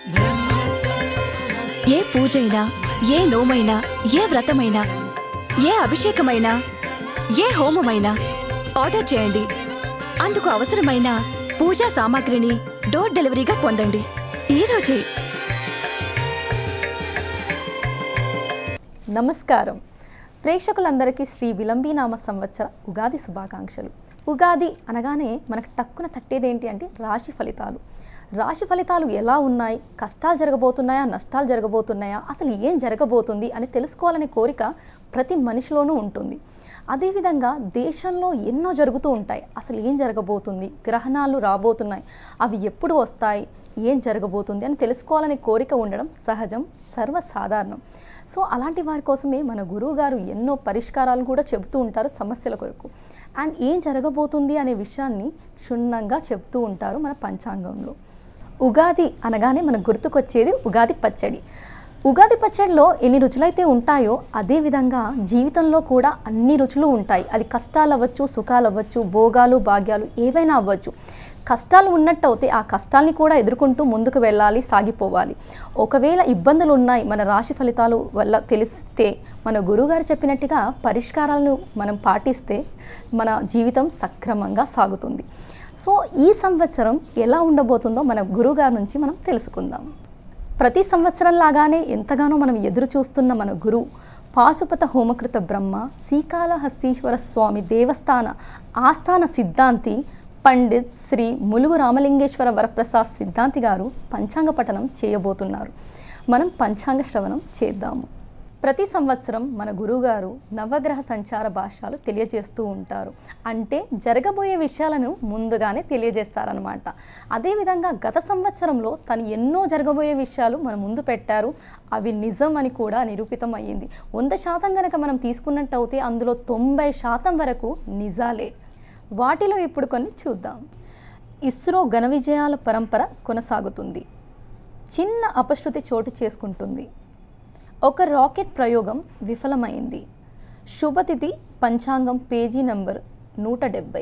ఏ పూజైనా ఏ నోమైనా ఏ వ్రతమైనా ఏ అభిషేకమైనా ఏ హోమమైనా ఆర్డర్ చేయండి అందుకు అవసరమైన పూజా సామాగ్రిని డోర్ డెలివరీగా పొందండి ఈ రోజే నమస్కారం ప్రేక్షకులందరికీ శ్రీ విలంబీనామ సంవత్సర ఉగాది శుభాకాంక్షలు ఉగాది అనగానే మనకు టక్కున తట్టేదేంటి అంటే రాశి ఫలితాలు రాశి ఫలితాలు ఎలా ఉన్నాయి కష్టాలు జరగబోతున్నాయా నష్టాలు జరగబోతున్నాయా అసలు ఏం జరగబోతుంది అని తెలుసుకోవాలనే కోరిక ప్రతి మనిషిలోనూ ఉంటుంది అదేవిధంగా దేశంలో ఎన్నో జరుగుతూ ఉంటాయి అసలు ఏం జరగబోతుంది గ్రహణాలు రాబోతున్నాయి అవి ఎప్పుడు వస్తాయి ఏం జరగబోతుంది అని తెలుసుకోవాలనే కోరిక ఉండడం సహజం సర్వసాధారణం సో అలాంటి వారి కోసమే మన గురువు గారు ఎన్నో పరిష్కారాలు కూడా చెబుతూ ఉంటారు సమస్యల కొరకు అండ్ ఏం జరగబోతుంది అనే విషయాన్ని క్షుణ్ణంగా చెప్తూ ఉంటారు మన పంచాంగంలో ఉగాది అనగానే మనకు గుర్తుకొచ్చేది ఉగాది పచ్చడి ఉగాది పచ్చడిలో ఎన్ని రుచులైతే ఉంటాయో అదే విధంగా జీవితంలో కూడా అన్ని రుచులు ఉంటాయి అది కష్టాలు అవ్వచ్చు సుఖాలు అవ్వచ్చు భోగాలు భాగ్యాలు ఏవైనా అవ్వచ్చు కష్టాలు ఉన్నట్టు అయితే ఆ కష్టాల్ని కూడా ఎదుర్కొంటూ ముందుకు వెళ్ళాలి సాగిపోవాలి ఒకవేళ ఇబ్బందులు ఉన్నాయి మన రాశి ఫలితాలు వల్ల తెలిస్తే మన గురువుగారు చెప్పినట్టుగా పరిష్కారాలను మనం పాటిస్తే మన జీవితం సక్రమంగా సాగుతుంది సో ఈ సంవత్సరం ఎలా ఉండబోతుందో మన గురువుగారి నుంచి మనం తెలుసుకుందాం ప్రతి సంవత్సరం లాగానే ఎంతగానో మనం ఎదురు చూస్తున్న మన గురువు పాశుపత హోమకృత బ్రహ్మ శ్రీకాళహస్తీశ్వర స్వామి దేవస్థాన ఆస్థాన సిద్ధాంతి పండిత్ శ్రీ ములుగు రామలింగేశ్వర వరప్రసాద్ సిద్ధాంతి గారు పంచాంగ పఠనం చేయబోతున్నారు మనం పంచాంగ శ్రవణం చేద్దాము ప్రతి సంవత్సరం మన గురువుగారు నవగ్రహ సంచార భాషలు తెలియజేస్తూ ఉంటారు అంటే జరగబోయే విషయాలను ముందుగానే తెలియజేస్తారనమాట అదేవిధంగా గత సంవత్సరంలో తను ఎన్నో జరగబోయే విషయాలు మన ముందు పెట్టారు అవి నిజం అని కూడా నిరూపితం అయ్యింది వంద శాతం కనుక మనం తీసుకున్నట్టయితే అందులో తొంభై శాతం వరకు నిజాలే వాటిలో ఇప్పుడు కొన్ని చూద్దాం ఇస్రో ఘన విజయాల పరంపర కొనసాగుతుంది చిన్న అపశృతి చోటు చేసుకుంటుంది ఒక రాకెట్ ప్రయోగం విఫలమైంది శుభతిథి పంచాంగం పేజీ నంబర్ నూట డెబ్బై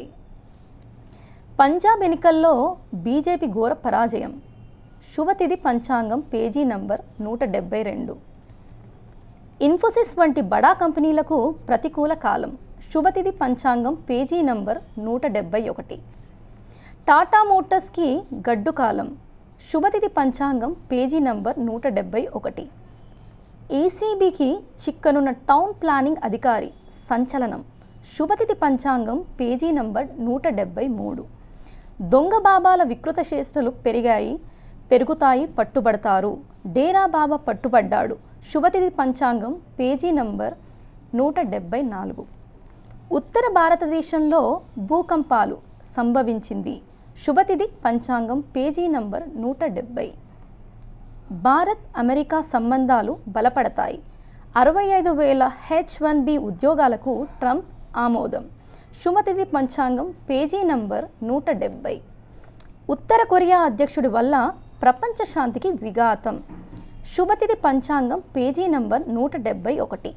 పంజాబ్ ఎన్నికల్లో బీజేపీ ఘోర పరాజయం శుభతిథి పంచాంగం పేజీ నంబర్ నూట డెబ్బై రెండు ఇన్ఫోసిస్ వంటి బడా కంపెనీలకు ప్రతికూల కాలం శుభతిథి పంచాంగం పేజీ నంబర్ నూట డెబ్బై ఒకటి టాటా మోటార్స్కి గడ్డు కాలం శుభతిథి పంచాంగం పేజీ నంబర్ నూట డెబ్బై ఒకటి ఏసీబీకి చిక్కనున్న టౌన్ ప్లానింగ్ అధికారి సంచలనం శుభతిథి పంచాంగం పేజీ నంబర్ నూట డెబ్బై మూడు దొంగ బాబాల వికృత చేష్టలు పెరిగాయి పెరుగుతాయి పట్టుబడతారు డేరా బాబా పట్టుబడ్డాడు శుభతిథి పంచాంగం పేజీ నంబర్ నూట డెబ్బై నాలుగు ఉత్తర భారతదేశంలో భూకంపాలు సంభవించింది శుభతిథి పంచాంగం పేజీ నంబర్ నూట డెబ్బై భారత్ అమెరికా సంబంధాలు బలపడతాయి అరవై ఐదు వేల హెచ్ వన్ బి ఉద్యోగాలకు ట్రంప్ ఆమోదం శుభతిథి పంచాంగం పేజీ నంబర్ నూట డెబ్బై ఉత్తర కొరియా అధ్యక్షుడి వల్ల ప్రపంచ శాంతికి విఘాతం శుభతిథి పంచాంగం పేజీ నంబర్ నూట డెబ్బై ఒకటి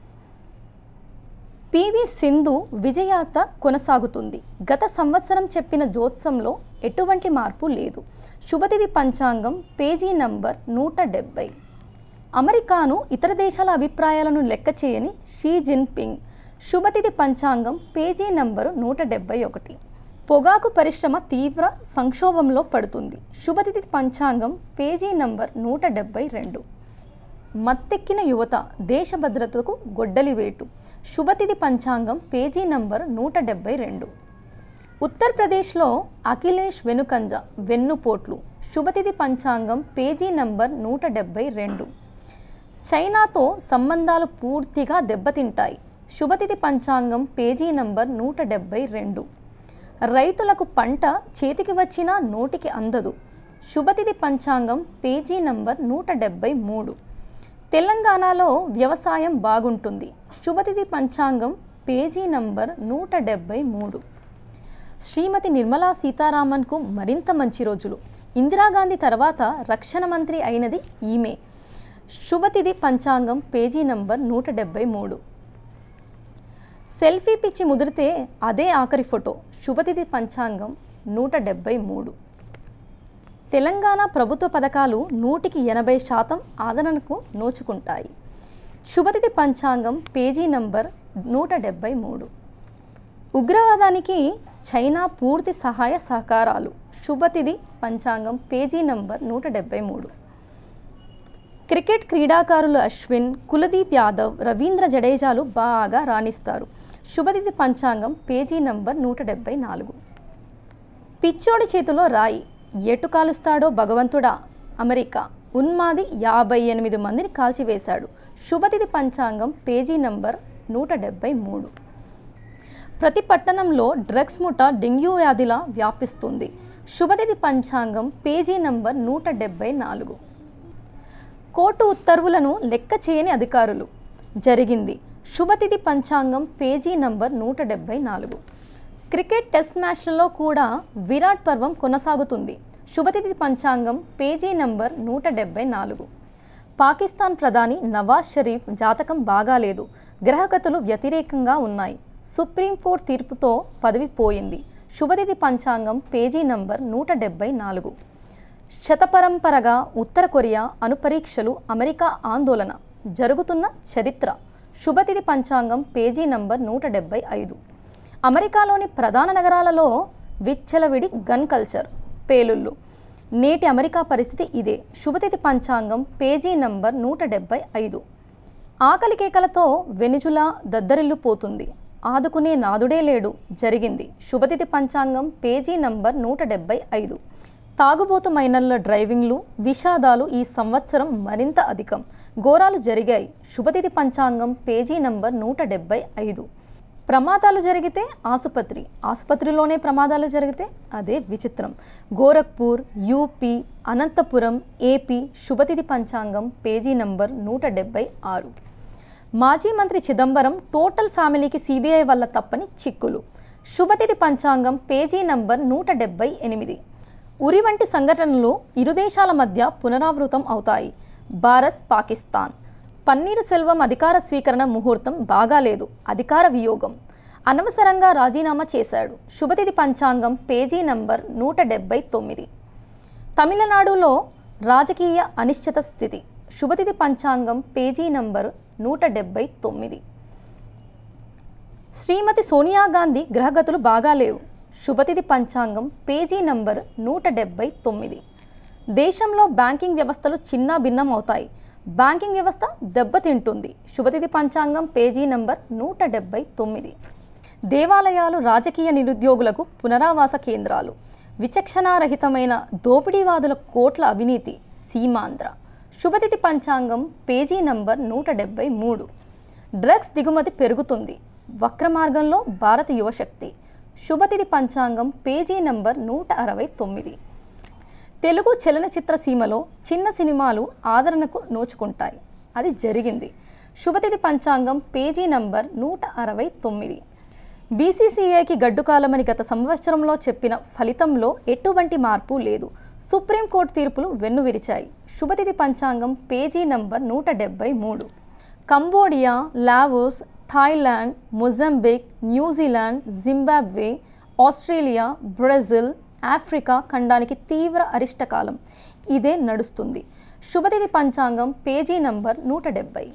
పివి సింధు విజయాత కొనసాగుతుంది గత సంవత్సరం చెప్పిన జ్యోత్సంలో ఎటువంటి మార్పు లేదు శుభతిథి పంచాంగం పేజీ నంబర్ నూట డెబ్బై అమెరికాను ఇతర దేశాల అభిప్రాయాలను లెక్క చేయని షీ జిన్పింగ్ శుభతిథి పంచాంగం పేజీ నంబరు నూట డెబ్బై ఒకటి పొగాకు పరిశ్రమ తీవ్ర సంక్షోభంలో పడుతుంది శుభతిథి పంచాంగం పేజీ నంబర్ నూట డెబ్బై రెండు మత్తెక్కిన యువత దేశ భద్రతకు గొడ్డలి వేటు శుభతిథి పంచాంగం పేజీ నంబర్ నూట డెబ్బై రెండు ఉత్తరప్రదేశ్లో అఖిలేష్ వెనుకంజ వెన్నుపోట్లు శుభతిథి పంచాంగం పేజీ నంబర్ నూట డెబ్బై రెండు చైనాతో సంబంధాలు పూర్తిగా దెబ్బతింటాయి శుభతిథి పంచాంగం పేజీ నంబర్ నూట డెబ్బై రెండు రైతులకు పంట చేతికి వచ్చినా నోటికి అందదు శుభతిథి పంచాంగం పేజీ నంబర్ నూట డెబ్బై మూడు తెలంగాణలో వ్యవసాయం బాగుంటుంది శుభతిథి పంచాంగం పేజీ నంబర్ నూట డెబ్బై మూడు శ్రీమతి నిర్మలా సీతారామన్కు మరింత మంచి రోజులు ఇందిరాగాంధీ తర్వాత రక్షణ మంత్రి అయినది ఈమె శుభతిథి పంచాంగం పేజీ నంబర్ నూట డెబ్బై మూడు సెల్ఫీ పిచ్చి ముదిరితే అదే ఆఖరి ఫోటో శుభతిథి పంచాంగం నూట డెబ్బై మూడు తెలంగాణ ప్రభుత్వ పథకాలు నూటికి ఎనభై శాతం ఆదరణకు నోచుకుంటాయి శుభతిథి పంచాంగం పేజీ నంబర్ నూట డెబ్బై మూడు ఉగ్రవాదానికి చైనా పూర్తి సహాయ సహకారాలు శుభతిథి పంచాంగం పేజీ నంబర్ నూట డెబ్బై మూడు క్రికెట్ క్రీడాకారులు అశ్విన్ కులదీప్ యాదవ్ రవీంద్ర జడేజాలు బాగా రాణిస్తారు శుభతిథి పంచాంగం పేజీ నంబర్ నూట డెబ్బై నాలుగు పిచ్చోడి చేతిలో రాయి ఎటు కాలుస్తాడో భగవంతుడా అమెరికా ఉన్మాది యాభై ఎనిమిది మందిని కాల్చివేశాడు శుభతిథి పంచాంగం పేజీ నంబర్ నూట డెబ్బై మూడు ప్రతి పట్టణంలో డ్రగ్స్ ముఠా డెంగ్యూ వ్యాధిలా వ్యాపిస్తుంది శుభతిథి పంచాంగం పేజీ నంబర్ నూట డెబ్బై నాలుగు కోర్టు ఉత్తర్వులను లెక్క చేయని అధికారులు జరిగింది శుభతిథి పంచాంగం పేజీ నంబర్ నూట డెబ్బై నాలుగు క్రికెట్ టెస్ట్ మ్యాచ్లలో కూడా విరాట్ పర్వం కొనసాగుతుంది శుభతిథి పంచాంగం పేజీ నంబర్ నూట డెబ్బై నాలుగు పాకిస్తాన్ ప్రధాని నవాజ్ షరీఫ్ జాతకం బాగాలేదు గ్రహగతులు వ్యతిరేకంగా ఉన్నాయి సుప్రీంకోర్టు తీర్పుతో పదవి పోయింది శుభతిథి పంచాంగం పేజీ నంబర్ నూట డెబ్బై నాలుగు శతపరంపరగా ఉత్తర కొరియా అణుపరీక్షలు అమెరికా ఆందోళన జరుగుతున్న చరిత్ర శుభతిథి పంచాంగం పేజీ నంబర్ నూట డెబ్బై ఐదు అమెరికాలోని ప్రధాన నగరాలలో విచ్చలవిడి గన్ కల్చర్ పేలుళ్ళు నేటి అమెరికా పరిస్థితి ఇదే శుభతిథి పంచాంగం పేజీ నంబర్ నూట డెబ్బై ఐదు ఆకలి కేకలతో వెనుజులా దద్దరిల్లిపోతుంది ఆదుకునే నాదుడే లేడు జరిగింది శుభతిథి పంచాంగం పేజీ నంబర్ నూట డెబ్బై ఐదు తాగుబోతు మైనర్ల డ్రైవింగ్లు విషాదాలు ఈ సంవత్సరం మరింత అధికం ఘోరాలు జరిగాయి శుభతిథి పంచాంగం పేజీ నంబర్ నూట డెబ్బై ఐదు ప్రమాదాలు జరిగితే ఆసుపత్రి ఆసుపత్రిలోనే ప్రమాదాలు జరిగితే అదే విచిత్రం గోరఖ్పూర్ యూపీ అనంతపురం ఏపీ శుభతిథి పంచాంగం పేజీ నంబర్ నూట డెబ్బై ఆరు మాజీ మంత్రి చిదంబరం టోటల్ ఫ్యామిలీకి సిబిఐ వల్ల తప్పని చిక్కులు శుభతిథి పంచాంగం పేజీ నంబర్ నూట డెబ్బై ఎనిమిది ఉరి వంటి సంఘటనలు ఇరు దేశాల మధ్య పునరావృతం అవుతాయి భారత్ పాకిస్తాన్ పన్నీరు సెల్వం అధికార స్వీకరణ ముహూర్తం బాగాలేదు అధికార వియోగం అనవసరంగా రాజీనామా చేశాడు శుభతిథి పంచాంగం పేజీ నంబర్ నూట డెబ్బై తొమ్మిది తమిళనాడులో రాజకీయ అనిశ్చిత స్థితి శుభతిథి పంచాంగం పేజీ నంబర్ నూట డెబ్బై తొమ్మిది శ్రీమతి సోనియా గాంధీ గ్రహగతులు బాగాలేవు శుభతిథి పంచాంగం పేజీ నంబర్ నూట డెబ్బై తొమ్మిది దేశంలో బ్యాంకింగ్ వ్యవస్థలు చిన్న భిన్నం అవుతాయి బ్యాంకింగ్ వ్యవస్థ దెబ్బతింటుంది శుభతిథి పంచాంగం పేజీ నంబర్ నూట డెబ్బై తొమ్మిది దేవాలయాలు రాజకీయ నిరుద్యోగులకు పునరావాస కేంద్రాలు విచక్షణారహితమైన దోపిడీవాదుల కోట్ల అవినీతి సీమాంధ్ర శుభతిథి పంచాంగం పేజీ నంబర్ నూట డెబ్బై మూడు డ్రగ్స్ దిగుమతి పెరుగుతుంది వక్ర మార్గంలో భారత యువశక్తి శుభతిథి పంచాంగం పేజీ నంబర్ నూట అరవై తొమ్మిది తెలుగు చలనచిత్ర సీమలో చిన్న సినిమాలు ఆదరణకు నోచుకుంటాయి అది జరిగింది శుభతిథి పంచాంగం పేజీ నంబర్ నూట అరవై తొమ్మిది బీసీసీఐకి గడ్డుకాలమని గత సంవత్సరంలో చెప్పిన ఫలితంలో ఎటువంటి మార్పు లేదు సుప్రీంకోర్టు తీర్పులు వెన్నువిరిచాయి శుభతిథి పంచాంగం పేజీ నంబర్ నూట డెబ్బై మూడు Cambodia Laos Thailand Mozambique New Zealand Zimbabwe Australia Brazil Africa ఖండానికి తీవ్ర అరిష్టకాలం ఇదే నడుస్తుంది శుభతిథి పంచాంగం పేజీ నంబర్ నూట డెబ్బై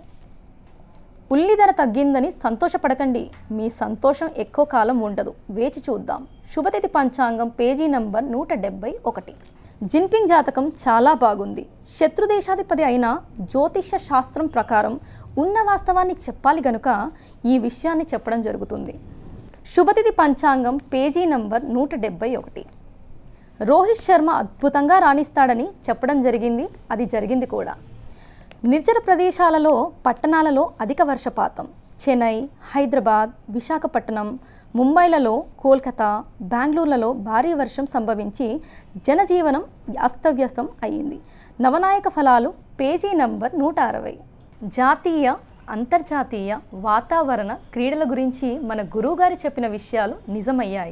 ఉల్లి ధర తగ్గిందని సంతోషపడకండి మీ సంతోషం ఎక్కువ కాలం ఉండదు వేచి చూద్దాం శుభతిథి పంచాంగం పేజీ నంబర్ నూట డెబ్బై ఒకటి జిన్పింగ్ జాతకం చాలా బాగుంది శత్రుదేశాధిపతి అయిన జ్యోతిష్య శాస్త్రం ప్రకారం ఉన్న వాస్తవాన్ని చెప్పాలి గనుక ఈ విషయాన్ని చెప్పడం జరుగుతుంది శుభతిథి పంచాంగం పేజీ నంబర్ నూట డెబ్బై ఒకటి రోహిత్ శర్మ అద్భుతంగా రాణిస్తాడని చెప్పడం జరిగింది అది జరిగింది కూడా నిర్జన ప్రదేశాలలో పట్టణాలలో అధిక వర్షపాతం చెన్నై హైదరాబాద్ విశాఖపట్నం ముంబైలలో కోల్కతా బెంగళూరులలో భారీ వర్షం సంభవించి జనజీవనం అస్తవ్యస్తం అయ్యింది నవనాయక ఫలాలు పేజీ నంబర్ నూట అరవై జాతీయ అంతర్జాతీయ వాతావరణ క్రీడల గురించి మన గురువుగారు చెప్పిన విషయాలు నిజమయ్యాయి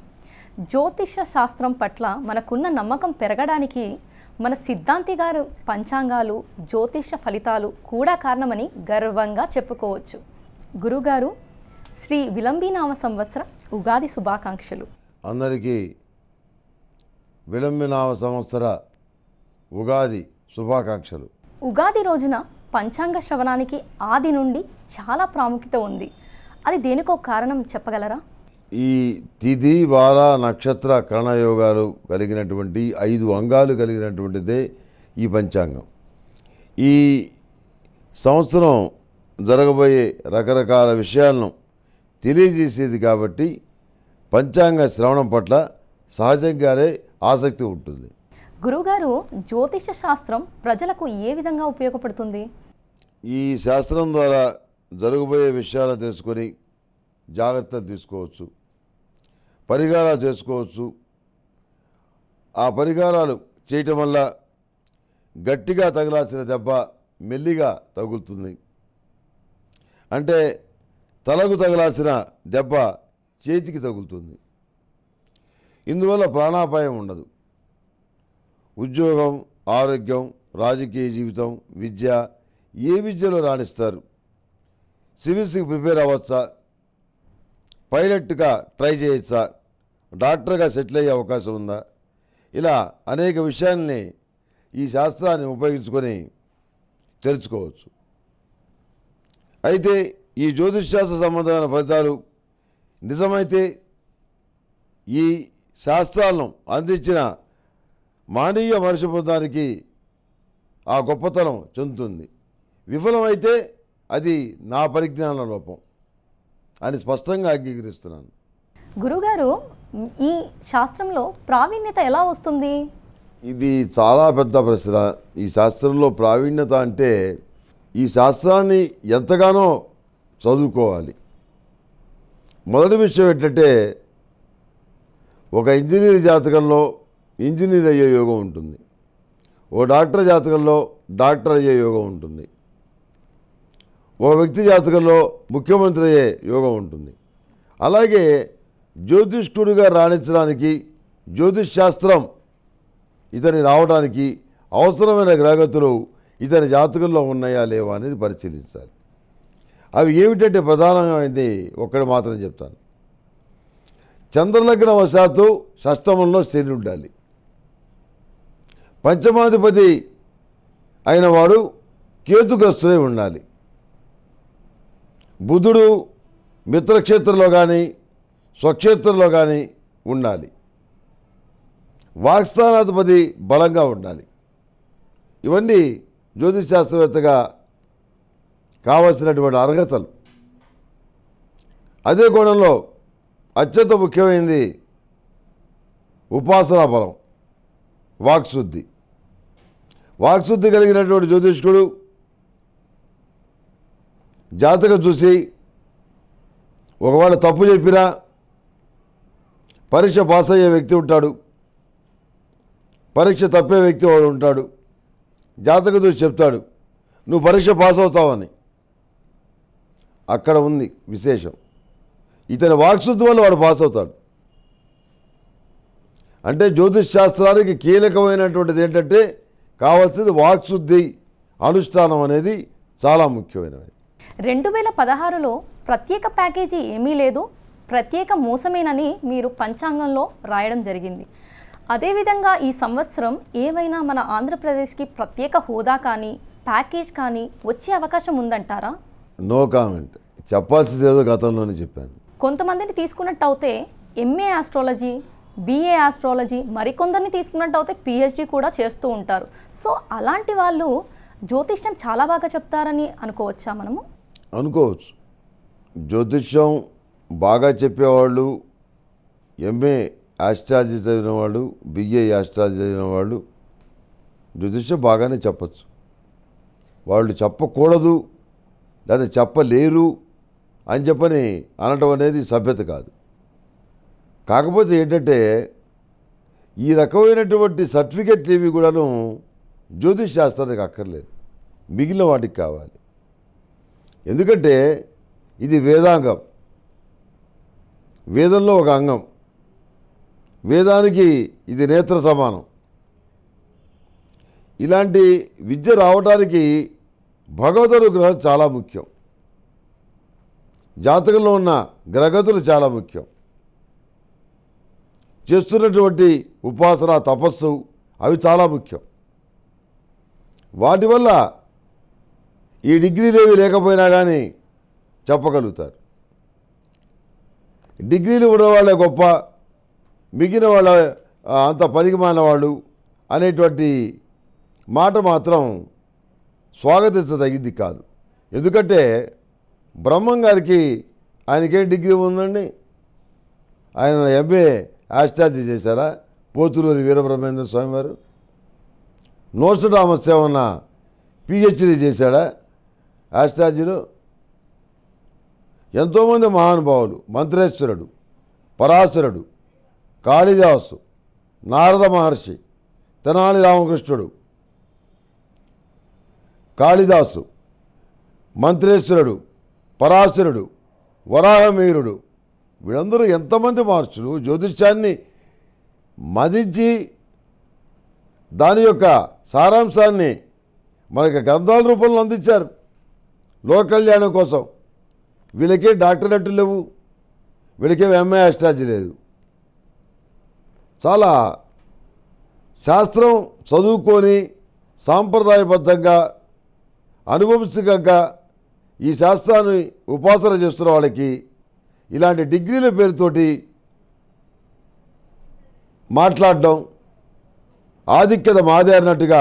జ్యోతిష శాస్త్రం పట్ల మనకున్న నమ్మకం పెరగడానికి మన సిద్ధాంతి గారు పంచాంగాలు జ్యోతిష ఫలితాలు కూడా కారణమని గర్వంగా చెప్పుకోవచ్చు గురుగారు శ్రీ విలంబీనామ సంవత్సర ఉగాది శుభాకాంక్షలు అందరికీ విలంబినామ సంవత్సర ఉగాది శుభాకాంక్షలు ఉగాది రోజున పంచాంగ శ్రవణానికి ఆది నుండి చాలా ప్రాముఖ్యత ఉంది అది దేనికో కారణం చెప్పగలరా ఈ తిథి వార నక్షత్ర కరణయోగాలు కలిగినటువంటి ఐదు అంగాలు కలిగినటువంటిదే ఈ పంచాంగం ఈ సంవత్సరం జరగబోయే రకరకాల విషయాలను తెలియజేసేది కాబట్టి పంచాంగ శ్రవణం పట్ల సహజంగానే ఆసక్తి ఉంటుంది గురువుగారు జ్యోతిష శాస్త్రం ప్రజలకు ఏ విధంగా ఉపయోగపడుతుంది ఈ శాస్త్రం ద్వారా జరగబోయే విషయాలు తెలుసుకొని జాగ్రత్తలు తీసుకోవచ్చు పరిహారాలు చేసుకోవచ్చు ఆ పరిహారాలు చేయటం వల్ల గట్టిగా తగలాల్సిన దెబ్బ మెల్లిగా తగులుతుంది అంటే తలకు తగలాల్సిన దెబ్బ చేతికి తగులుతుంది ఇందువల్ల ప్రాణాపాయం ఉండదు ఉద్యోగం ఆరోగ్యం రాజకీయ జీవితం విద్య ఏ విద్యలో రాణిస్తారు సివిల్స్కి ప్రిపేర్ అవ్వచ్చా పైలట్గా ట్రై చేయొచ్చా డాక్టర్గా సెటిల్ అయ్యే అవకాశం ఉందా ఇలా అనేక విషయాల్ని ఈ శాస్త్రాన్ని ఉపయోగించుకొని తెలుసుకోవచ్చు అయితే ఈ జ్యోతిష్ శాస్త్ర సంబంధమైన ఫలితాలు నిజమైతే ఈ శాస్త్రాలను అందించిన మానవీయ మనిషి పొందడానికి ఆ గొప్పతనం చెందుతుంది విఫలమైతే అది నా పరిజ్ఞాన లోపం అని స్పష్టంగా అంగీకరిస్తున్నాను గురువుగారు ఈ శాస్త్రంలో ప్రావీణ్యత ఎలా వస్తుంది ఇది చాలా పెద్ద ప్రశ్న ఈ శాస్త్రంలో ప్రావీణ్యత అంటే ఈ శాస్త్రాన్ని ఎంతగానో చదువుకోవాలి మొదటి విషయం ఏంటంటే ఒక ఇంజనీర్ జాతకంలో ఇంజనీర్ అయ్యే యోగం ఉంటుంది ఓ డాక్టర్ జాతకంలో డాక్టర్ అయ్యే యోగం ఉంటుంది ఓ వ్యక్తి జాతకంలో ముఖ్యమంత్రి అయ్యే యోగం ఉంటుంది అలాగే జ్యోతిష్కుడిగా రాణించడానికి జ్యోతిష్ శాస్త్రం ఇతని రావడానికి అవసరమైన గ్రహగతులు ఇతని జాతకంలో ఉన్నాయా లేవా అనేది పరిశీలించాలి అవి ఏమిటంటే ప్రధానమైనది ఒక్కటి మాత్రం చెప్తాను చంద్రలగ్న వశాత్తు షష్టమంలో శని ఉండాలి పంచమాధిపతి అయిన వాడు కేతుగ్రస్తులై ఉండాలి బుధుడు మిత్రక్షేత్రంలో కానీ స్వక్షేత్రంలో కానీ ఉండాలి వాక్స్థానాధిపతి బలంగా ఉండాలి ఇవన్నీ జ్యోతిష్ శాస్త్రవేత్తగా కావలసినటువంటి అర్హతలు అదే కోణంలో అత్యంత ముఖ్యమైనది ఉపాసనా బలం వాక్శుద్ధి వాక్శుద్ధి కలిగినటువంటి జ్యోతిష్కుడు జాతకం చూసి ఒకవేళ తప్పు చెప్పినా పరీక్ష పాస్ అయ్యే వ్యక్తి ఉంటాడు పరీక్ష తప్పే వ్యక్తి వాడు ఉంటాడు జాతకం చూసి చెప్తాడు నువ్వు పరీక్ష పాస్ అవుతావని అక్కడ ఉంది విశేషం ఇతని వాక్శుద్ధి వల్ల వాడు పాస్ అవుతాడు అంటే జ్యోతిష్ శాస్త్రానికి కీలకమైనటువంటిది ఏంటంటే కావాల్సింది వాక్శుద్ధి అనుష్ఠానం అనేది చాలా ముఖ్యమైనది రెండు వేల పదహారులో ప్రత్యేక ప్యాకేజీ ఏమీ లేదు ప్రత్యేక మోసమేనని మీరు పంచాంగంలో రాయడం జరిగింది అదేవిధంగా ఈ సంవత్సరం ఏమైనా మన ఆంధ్రప్రదేశ్కి ప్రత్యేక హోదా కానీ ప్యాకేజ్ కానీ వచ్చే అవకాశం ఉందంటారా నో కామెంట్ చెప్పాల్సింది ఏదో గతంలోనే చెప్పాను కొంతమందిని తీసుకున్నట్టు అయితే ఎంఏ ఆస్ట్రాలజీ బీఏ ఆస్ట్రాలజీ మరికొందరిని తీసుకున్నట్టు అయితే పిహెచ్డి కూడా చేస్తూ ఉంటారు సో అలాంటి వాళ్ళు జ్యోతిష్యం చాలా బాగా చెప్తారని అనుకోవచ్చా మనము అనుకోవచ్చు జ్యోతిష్యం బాగా చెప్పేవాళ్ళు ఎంఏ ఆస్ట్రాలజీ చదివిన వాళ్ళు బిఏ ఆస్ట్రాలజీ చదివిన వాళ్ళు జ్యోతిష్యం బాగానే చెప్పచ్చు వాళ్ళు చెప్పకూడదు లేదా చెప్పలేరు అని చెప్పని అనటం అనేది సభ్యత కాదు కాకపోతే ఏంటంటే ఈ రకమైనటువంటి సర్టిఫికెట్లు ఏవి కూడాను జ్యోతిష్ శాస్త్రానికి అక్కర్లేదు మిగిలిన వాటికి కావాలి ఎందుకంటే ఇది వేదాంగం వేదంలో ఒక అంగం వేదానికి ఇది నేత్ర సమానం ఇలాంటి విద్య రావడానికి భగవద్ అనుగ్రహం చాలా ముఖ్యం జాతకంలో ఉన్న గ్రహగతులు చాలా ముఖ్యం చేస్తున్నటువంటి ఉపాసన తపస్సు అవి చాలా ముఖ్యం వాటి వల్ల ఈ డిగ్రీలేవి లేకపోయినా కానీ చెప్పగలుగుతారు డిగ్రీలు ఉన్న వాళ్ళే గొప్ప మిగిలిన వాళ్ళ ఆ, అంత పనికిమాలిన వాళ్ళు అనేటువంటి మాట మాత్రం స్వాగతించదగింది కాదు ఎందుకంటే బ్రహ్మం గారికి ఆయనకే డిగ్రీ ఉందండి ఆయన ఎంఏ ఆస్ట్రాలజీ చేశారా పోతులూరి వీరబ్రహ్మేంద్ర స్వామి వారు నోస్టడామస్ ఏమన్నా పిహెచ్డి చేశాడా ఆస్ట్రాలజీలో ఎంతోమంది మహానుభావులు మంత్రేశ్వరుడు పరాశరుడు కాళిదాసు నారద మహర్షి తెనాలి రామకృష్ణుడు కాళిదాసు మంత్రేశ్వరుడు పరాశరుడు వరాహమీరుడు వీళ్ళందరూ ఎంతమంది మహర్షులు జ్యోతిష్యాన్ని మదించి దాని యొక్క సారాంశాన్ని మనకి గ్రంథాల రూపంలో అందించారు లోక కళ్యాణం కోసం వీళ్ళకే డాక్టరేట్లు లేవు వీళ్ళకే ఎంఏ ఆస్ట్రాలజీ లేదు చాలా శాస్త్రం చదువుకొని సాంప్రదాయబద్ధంగా అనువంశికంగా ఈ శాస్త్రాన్ని ఉపాసన చేస్తున్న వాళ్ళకి ఇలాంటి డిగ్రీల పేరుతోటి మాట్లాడడం ఆధిక్యత మాదే అన్నట్టుగా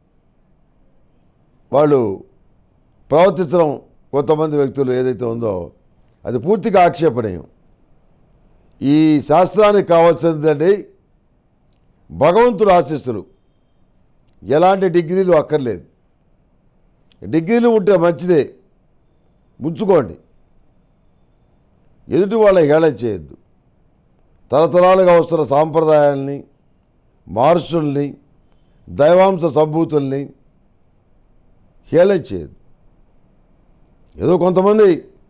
వాళ్ళు ప్రవర్తించడం కొంతమంది వ్యక్తులు ఏదైతే ఉందో అది పూర్తిగా ఆక్షేపణీయం ఈ శాస్త్రానికి కావాల్సిందండి భగవంతుడు ఆశీస్సులు ఎలాంటి డిగ్రీలు అక్కర్లేదు డిగ్రీలు ఉంటే మంచిదే ముంచుకోండి ఎదుటి వాళ్ళ హేళన చేయొద్దు తరతరాలుగా వస్తున్న సాంప్రదాయాల్ని మహర్షుల్ని దైవాంశ సంభూతుల్ని హేళన చేయొద్దు ఏదో కొంతమంది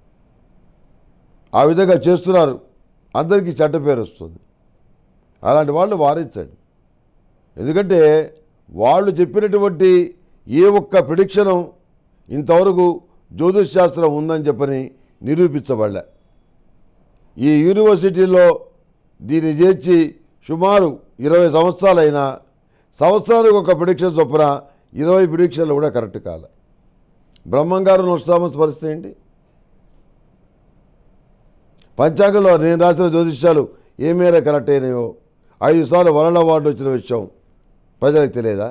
ఆ విధంగా చేస్తున్నారు అందరికీ చెడ్డ పేరు వస్తుంది అలాంటి వాళ్ళు వారించండి ఎందుకంటే వాళ్ళు చెప్పినటువంటి ఏ ఒక్క ప్రిడిక్షను ఇంతవరకు జ్యోతిష్ శాస్త్రం ఉందని చెప్పని నిరూపించబడలే ఈ యూనివర్సిటీలో దీన్ని చేర్చి సుమారు ఇరవై సంవత్సరాలైనా సంవత్సరానికి ఒక ప్రిడిక్షన్ చొప్పున ఇరవై ప్రిడిక్షన్లు కూడా కరెక్ట్ కాల బ్రహ్మంగారు నోస్టామస్ పరిస్థితి ఏంటి పంచాంగంలో నేను రాసిన జ్యోతిష్యాలు ఏ మేర కరెక్ట్ అయినాయో ఐదు సార్లు వరల్డ్ అవార్డు వచ్చిన విషయం ప్రజలకు తెలియదా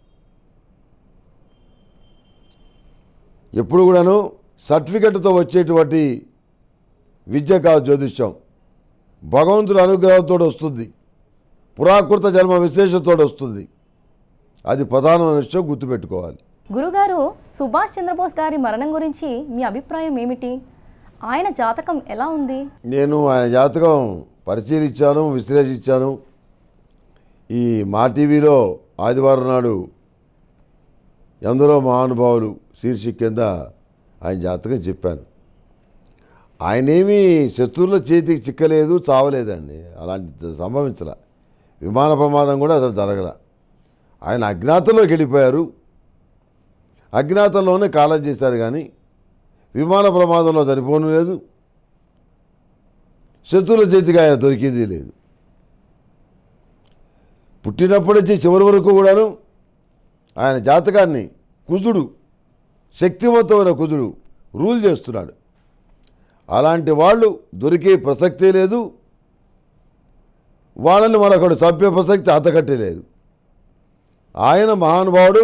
ఎప్పుడు కూడాను సర్టిఫికెట్తో వచ్చేటువంటి విద్య కాదు జ్యోతిష్యం భగవంతుడి అనుగ్రహంతో వస్తుంది పురాకృత జన్మ విశేషంతో వస్తుంది అది ప్రధానమైన విషయం గుర్తుపెట్టుకోవాలి గురుగారు సుభాష్ చంద్రబోస్ గారి మరణం గురించి మీ అభిప్రాయం ఏమిటి ఆయన జాతకం ఎలా ఉంది నేను ఆయన జాతకం పరిశీలించాను విశ్లేషించాను ఈ మా టీవీలో ఆదివారం నాడు ఎందరో మహానుభావులు శీర్షిక కింద ఆయన జాతకం చెప్పాను ఆయనేమీ శత్రువుల చేతికి చిక్కలేదు చావలేదండి అలాంటి సంభవించలే విమాన ప్రమాదం కూడా అసలు జరగల ఆయన అజ్ఞాతంలోకి వెళ్ళిపోయారు అజ్ఞాతంలోనే కాలం చేశారు కానీ విమాన ప్రమాదంలో చనిపోను లేదు శత్రువుల చేతికి ఆయన దొరికింది లేదు పుట్టినప్పటి నుంచి చివరి వరకు కూడాను ఆయన జాతకాన్ని కుజుడు శక్తివంతమైన కుజుడు రూల్ చేస్తున్నాడు అలాంటి వాళ్ళు దొరికే ప్రసక్తే లేదు వాళ్ళని మరొకడు చంపే ప్రసక్తి అతకట్టే లేదు ఆయన మహానుభావుడు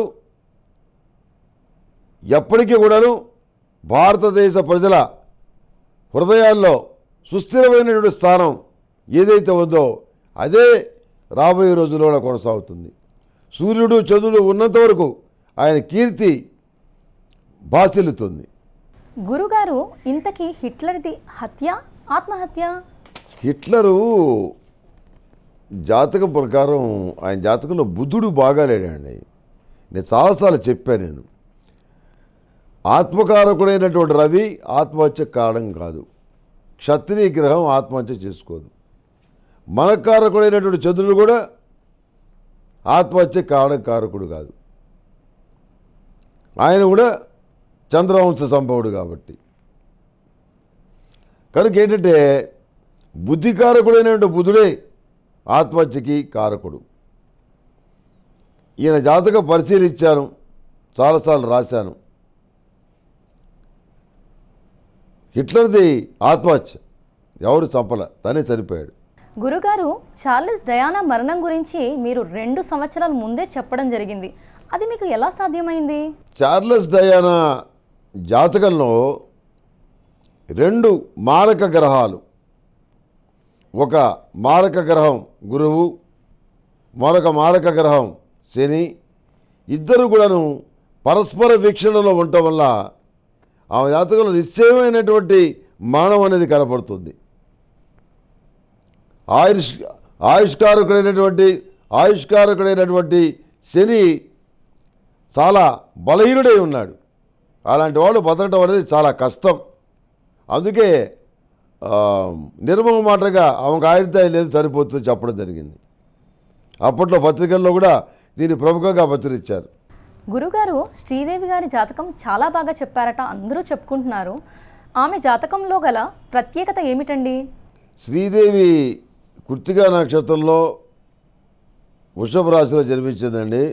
ఎప్పటికీ కూడాను భారతదేశ ప్రజల హృదయాల్లో సుస్థిరమైనటువంటి స్థానం ఏదైతే ఉందో అదే రాబోయే రోజుల్లో కూడా కొనసాగుతుంది సూర్యుడు చంద్రుడు ఉన్నంత వరకు ఆయన కీర్తి బాసిల్లుతుంది గురుగారు ఇంతకీ హిట్లర్ది హత్య ఆత్మహత్య హిట్లరు జాతకం ప్రకారం ఆయన జాతకంలో బుద్ధుడు బాగాలేడండి నేను చాలాసార్లు చెప్పాను నేను ఆత్మకారకుడైనటువంటి రవి ఆత్మహత్య కారణం కాదు క్షత్రియ గ్రహం ఆత్మహత్య చేసుకోదు మనకారకుడైనటువంటి చంద్రుడు కూడా ఆత్మహత్య కారణం కారకుడు కాదు ఆయన కూడా చంద్రవంశ సంభవుడు కాబట్టి కనుక ఏంటంటే బుద్ధికారకుడైనటువంటి బుధుడే ఆత్మహత్యకి కారకుడు ఈయన జాతకం పరిశీలించాను చాలాసార్లు రాశాను హిట్లర్ది ఆత్మహత్య ఎవరు చంపల తనే చనిపోయాడు గురుగారు చార్లెస్ డయానా మరణం గురించి మీరు రెండు సంవత్సరాల ముందే చెప్పడం జరిగింది అది మీకు ఎలా సాధ్యమైంది చార్లెస్ డయానా జాతకంలో రెండు మారక గ్రహాలు ఒక మారక గ్రహం గురువు మరొక మారక గ్రహం శని ఇద్దరు కూడాను పరస్పర వీక్షణలో ఉండటం వల్ల ఆ జాతకంలో నిశ్చయమైనటువంటి మానవం అనేది కనపడుతుంది ఆయుష్ ఆయుష్కారకుడైనటువంటి ఆయుష్కారకుడైనటువంటి శని చాలా బలహీనుడై ఉన్నాడు అలాంటి వాడు బతకడం అనేది చాలా కష్టం అందుకే ఆ, నిర్మమ మాటగా ఆమెకు ఆయుర్దాయం లేదు సరిపోతుంది చెప్పడం జరిగింది అప్పట్లో పత్రికల్లో కూడా దీన్ని ప్రముఖంగా ప్రచురించారు గురుగారు శ్రీదేవి గారి జాతకం చాలా బాగా చెప్పారట అందరూ చెప్పుకుంటున్నారు ఆమె జాతకంలో గల ప్రత్యేకత ఏమిటండి శ్రీదేవి కృత్తికా నక్షత్రంలో వృషభ రాశిలో జన్మించిందండి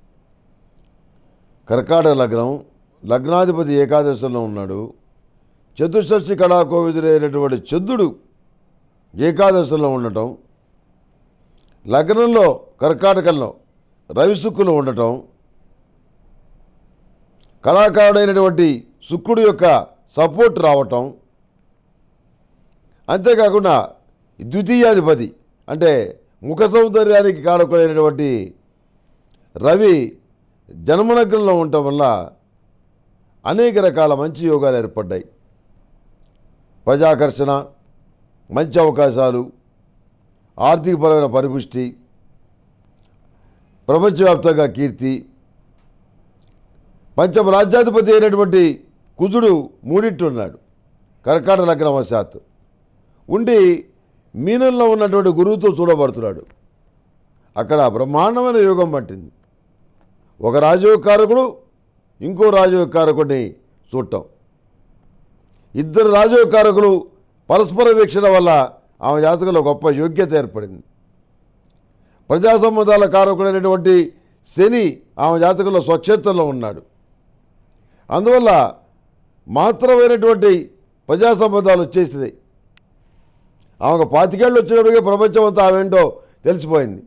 కర్కాటక లగ్నం లగ్నాధిపతి ఏకాదశంలో ఉన్నాడు చతుషష్ఠి కళాకోవిదుడైనటువంటి చంద్రుడు ఏకాదశంలో ఉండటం లగ్నంలో కర్కాటకంలో రవిశుక్కులు ఉండటం కళాకారుడైనటువంటి శుక్రుడు యొక్క సపోర్ట్ రావటం అంతేకాకుండా ద్వితీయాధిపతి అంటే ముఖ సౌందర్యానికి కారకుడైనటువంటి రవి జన్మనగ్నంలో ఉండటం వల్ల అనేక రకాల మంచి యోగాలు ఏర్పడ్డాయి ప్రజాకర్షణ మంచి అవకాశాలు ఆర్థికపరమైన పరిపుష్టి ప్రపంచవ్యాప్తంగా కీర్తి పంచమ రాజ్యాధిపతి అయినటువంటి కుజుడు మూడింటున్నాడు కర్కాట లగ్న వశాత్తు ఉండి మీనంలో ఉన్నటువంటి గురువుతో చూడబడుతున్నాడు అక్కడ బ్రహ్మాండమైన యోగం పట్టింది ఒక రాజయోగ కారకుడు ఇంకో రాజయోగ కారకుడిని చూడటం ఇద్దరు రాజయోగ కారకులు పరస్పర వీక్షణ వల్ల ఆమె జాతకంలో గొప్ప యోగ్యత ఏర్పడింది ప్రజా సంబంధాల కారకుడైనటువంటి శని ఆమె జాతకంలో స్వక్షేత్రంలో ఉన్నాడు అందువల్ల మాత్రమైనటువంటి ప్రజా సంబంధాలు వచ్చేసినాయి ఆమెకు పాతికేళ్ళు వచ్చేటప్పటికే ప్రపంచం అంతా ఆమెంటో తెలిసిపోయింది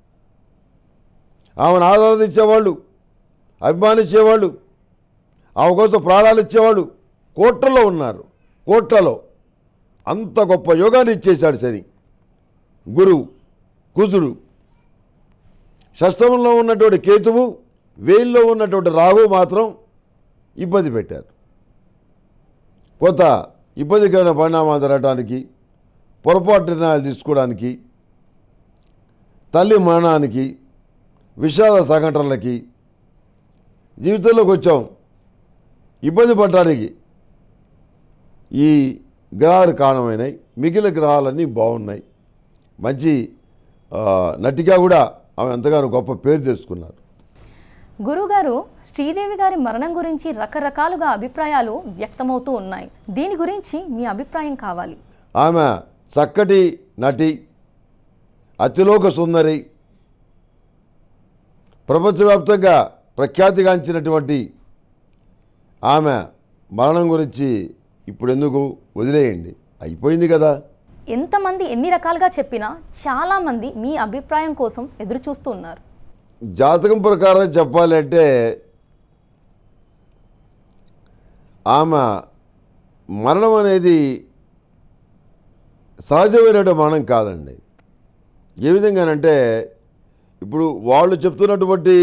ఆమెను ఆరాధించేవాళ్ళు అభిమానించేవాళ్ళు ఆమె కోసం ప్రాణాలు ఇచ్చేవాళ్ళు కోట్లలో ఉన్నారు కోట్లలో అంత గొప్ప యోగాన్ని ఇచ్చేశాడు శని గురువు కుజుడు షష్టమంలో ఉన్నటువంటి కేతువు వేయిల్లో ఉన్నటువంటి రాహు మాత్రం ఇబ్బంది పెట్టారు కొంత ఇబ్బందికరమైన పరిణామాలు జరగడానికి పొరపాటు నిర్ణయాలు తీసుకోవడానికి తల్లి మరణానికి విషాద సంఘటనలకి జీవితంలో కొంచెం ఇబ్బంది పడటానికి ఈ గ్రహాలు కారణమైనాయి మిగిలిన గ్రహాలన్నీ బాగున్నాయి మంచి ఆ, నటిగా కూడా ఆమె ఎంతగానో గొప్ప పేరు తెచ్చుకున్నారు గురుగారు శ్రీదేవి గారి మరణం గురించి రకరకాలుగా అభిప్రాయాలు వ్యక్తమవుతూ ఉన్నాయి దీని గురించి మీ అభిప్రాయం కావాలి ఆమె చక్కటి నటి అతిలోక సుందరి ప్రపంచవ్యాప్తంగా ప్రఖ్యాతిగాంచినటువంటి ఆమె మరణం గురించి ఇప్పుడు ఎందుకు వదిలేయండి అయిపోయింది కదా ఎంతమంది ఎన్ని రకాలుగా చెప్పినా చాలామంది మీ అభిప్రాయం కోసం ఎదురు చూస్తూ ఉన్నారు జాతకం ప్రకారం చెప్పాలంటే ఆమె మరణం అనేది సహజమైనటువంటి మరణం కాదండి ఏ విధంగానంటే ఇప్పుడు వాళ్ళు చెప్తున్నటువంటి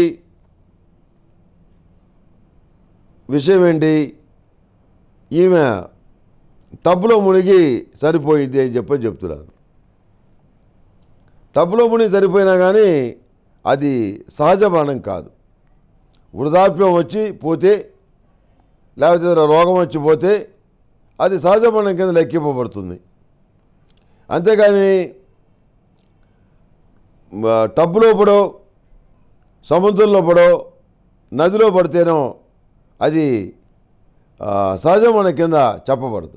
విషయం ఏంటి ఈమె టబ్లో మునిగి సరిపోయింది అని చెప్పని చెప్తున్నారు టబ్లో మునిగి సరిపోయినా కానీ అది సహజ మరణం కాదు వృద్ధాప్యం వచ్చి పోతే లేకపోతే ఏదైనా రోగం వచ్చి పోతే అది సహజ మరణం కింద లెక్కింపబడుతుంది అంతేగాని మ, టబ్బులో పడో సముద్రంలో పడో నదిలో పడితేనో అది ఆ, సహజ మరణం కింద చెప్పబడదు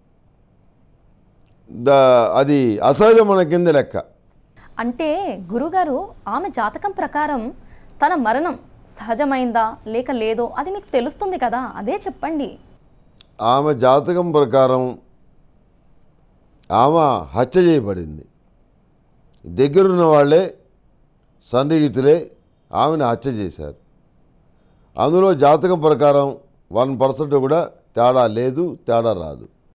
ద అది అసహజ మరణం కింద లెక్క అంటే గురుగారు ఆమె జాతకం ప్రకారం తన మరణం సహజమైందా లేక లేదో అది మీకు తెలుస్తుంది కదా అదే చెప్పండి ఆమె జాతకం ప్రకారం ఆమె హత్య చేయబడింది దగ్గరున్న వాళ్ళే సన్నిహితులే ఆమెను హత్య చేశారు అందులో జాతకం ప్రకారం వన్ పర్సెంట్ కూడా తేడా లేదు తేడా రాదు